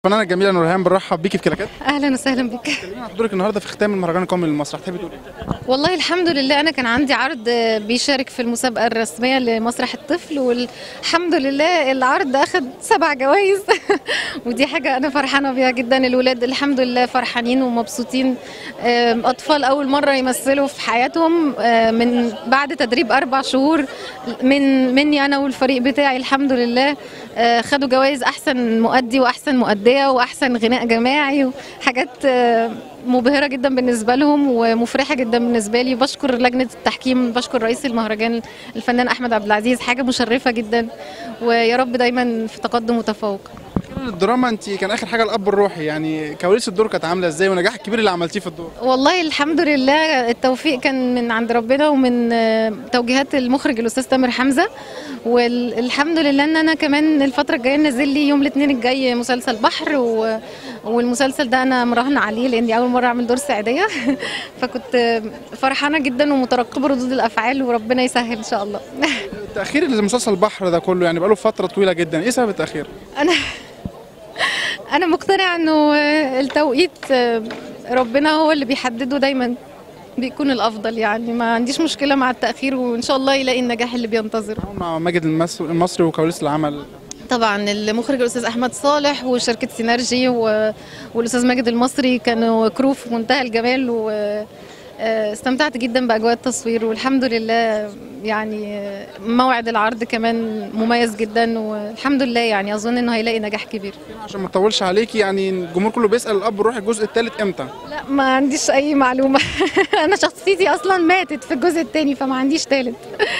الفنانه الجميله نورهان بنرحب بيكي في كلاكات اهلا وسهلا بك كلمينا عن حضورك النهارده في ختام المهرجان القومي للمسرح تحبي تقولي ايه؟ والله الحمد لله انا كان عندي عرض بيشارك في المسابقه الرسميه لمسرح الطفل والحمد لله العرض اخذ سبع جوائز ودي حاجه انا فرحانه بيها جدا الولاد الحمد لله فرحانين ومبسوطين آم، اطفال اول مره يمثلوا في حياتهم آم، من بعد تدريب اربع شهور من مني انا والفريق بتاعي الحمد لله آه، خدوا جوائز احسن مؤدي واحسن مؤديه واحسن غناء جماعي وحاجات آه، مبهره جدا بالنسبه لهم ومفرحه جدا بالنسبه لي بشكر لجنه التحكيم بشكر رئيس المهرجان الفنان احمد عبد العزيز حاجه مشرفه جدا ويا رب دايما في تقدم وتفوق كمان الدراما انت كان اخر حاجه الاب الروحي يعني كواليس الدور كانت عامله ازاي ونجاح الكبير اللي عملتيه في الدور والله الحمد لله التوفيق كان من عند ربنا ومن آه، توجيهات المخرج الاستاذ تامر حمزه والحمد لله ان انا كمان الفتره الجايه نازل لي يوم الاثنين الجاي مسلسل بحر و... والمسلسل ده انا مراهنه عليه لاني اول مره اعمل دور سعيديه فكنت آه، فرحانه جدا ومترقبه ردود الافعال وربنا يسهل ان شاء الله التاخير اللي مسلسل البحر ده كله يعني بقاله فتره طويله جدا ايه سبب التاخير انا انا مقتنعه انه التوقيت ربنا هو اللي بيحدده دايما بيكون الافضل يعني ما عنديش مشكله مع التاخير وان شاء الله يلاقي النجاح اللي بينتظره مع ماجد المس- المصري وكواليس العمل طبعا المخرج الاستاذ احمد صالح وشركه سينرجي و... والاستاذ ماجد المصري كانوا كرو في منتهى الجمال و آه، استمتعت جدا باجواء التصوير والحمد لله يعني آه، موعد العرض كمان مميز جدا والحمد لله يعني اظن انه هيلاقي نجاح كبير عشان ما اطولش عليكي يعني الجمهور كله بيسال الاب الروحي الجزء الثالث امتى لا ما عنديش اي معلومه انا شخصيتي اصلا ماتت في الجزء الثاني فما عنديش ثالث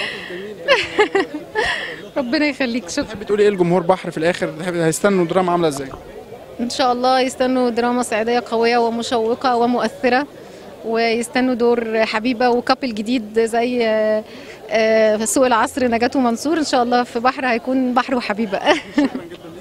ربنا يخليك شكرا تحبي تقولي ايه الجمهور بحر في الاخر تحبي- هيستنوا دراما عامله ازاي ان شاء الله يستنوا دراما صعيديه قويه ومشوقه ومؤثره ويستنوا دور حبيبه وكابل جديد زي آه، آه، سوق العصر نجاة ومنصور ان شاء الله في بحر هيكون بحر وحبيبه شكرا جدا